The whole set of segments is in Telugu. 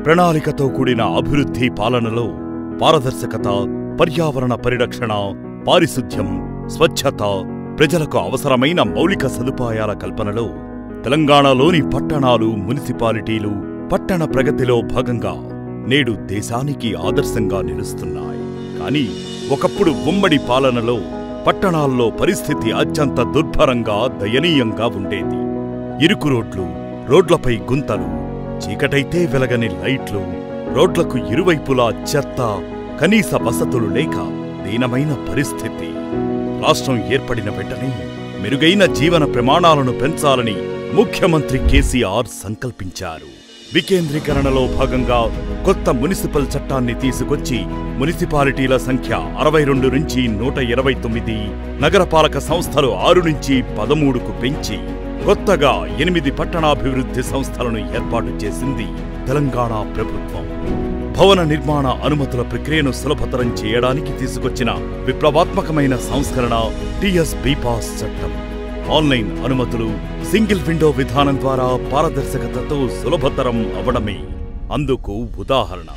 ప్రణాళికతో కూడిన అభివృద్ధి పాలనలో పారదర్శకత పర్యావరణ పరిరక్షణ పారిశుధ్యం స్వచ్ఛత ప్రజలకు అవసరమైన మౌలిక సదుపాయాల కల్పనలో తెలంగాణలోని పట్టణాలు మున్సిపాలిటీలు పట్టణ ప్రగతిలో భాగంగా నేడు దేశానికి ఆదర్శంగా నిలుస్తున్నాయి కానీ ఒకప్పుడు ఉమ్మడి పాలనలో పట్టణాల్లో పరిస్థితి అత్యంత దుర్భరంగా దయనీయంగా ఉండేది ఇరుకు రోడ్లు రోడ్లపై గుంతలు చీకటైతే వెలగని లైట్లు రోడ్లకు ఇరువైపులా చెత్త కనీస వసతులు లేక దీనమైన పరిస్థితి రాష్ట్రం ఏర్పడిన వెంటనే మెరుగైన జీవన ప్రమాణాలను పెంచాలని ముఖ్యమంత్రి కేసీఆర్ సంకల్పించారు వికేంద్రీకరణలో భాగంగా కొత్త మున్సిపల్ చట్టాన్ని తీసుకొచ్చి మున్సిపాలిటీల సంఖ్య అరవై రెండు నుంచి నూట ఇరవై తొమ్మిది నగరపాలక సంస్థలు ఆరు నుంచి పదమూడుకు పెంచి కొత్తగా ఎనిమిది పట్టణాభివృద్ధి సంస్థలను ఏర్పాటు చేసింది తెలంగాణ ప్రభుత్వం భవన నిర్మాణ అనుమతుల ప్రక్రియను సులభతరం చేయడానికి తీసుకొచ్చిన విప్లవాత్మకమైన సంస్కరణ టిఎస్ బీపాస్ చట్టం ఆన్లైన్ అనుమతులు సింగిల్ విండో విధానం ద్వారా పారదర్శకతతో సులభతరం అవడమే అందుకు ఉదాహరణ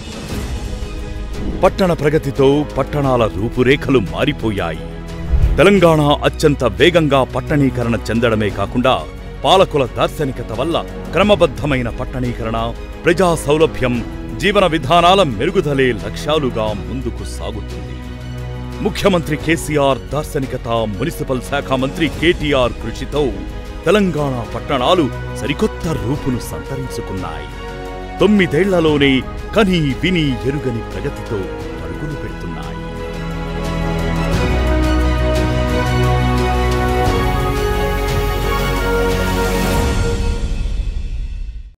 పట్టణ ప్రగతితో పట్టణాల రూపురేఖలు మారిపోయాయి తెలంగాణ అత్యంత వేగంగా పట్టణీకరణ చెందడమే కాకుండా పాలకుల దార్శనికత వల్ల క్రమబద్ధమైన పట్టణీకరణ ప్రజా సౌలభ్యం జీవన విధానాల మెరుగుదలే లక్ష్యాలుగా ముందుకు సాగుతుంది ముఖ్యమంత్రి కేసీఆర్ దార్శనికత మున్సిపల్ శాఖ మంత్రి కేటీఆర్ కృషితో తెలంగాణ పట్టణాలు సరికొత్త రూపును సంతరించుకున్నాయి తొమ్మిదేళ్లలోనే కని విని ఎరుగని ప్రగతితో పరుగులు పెడుతున్నాయి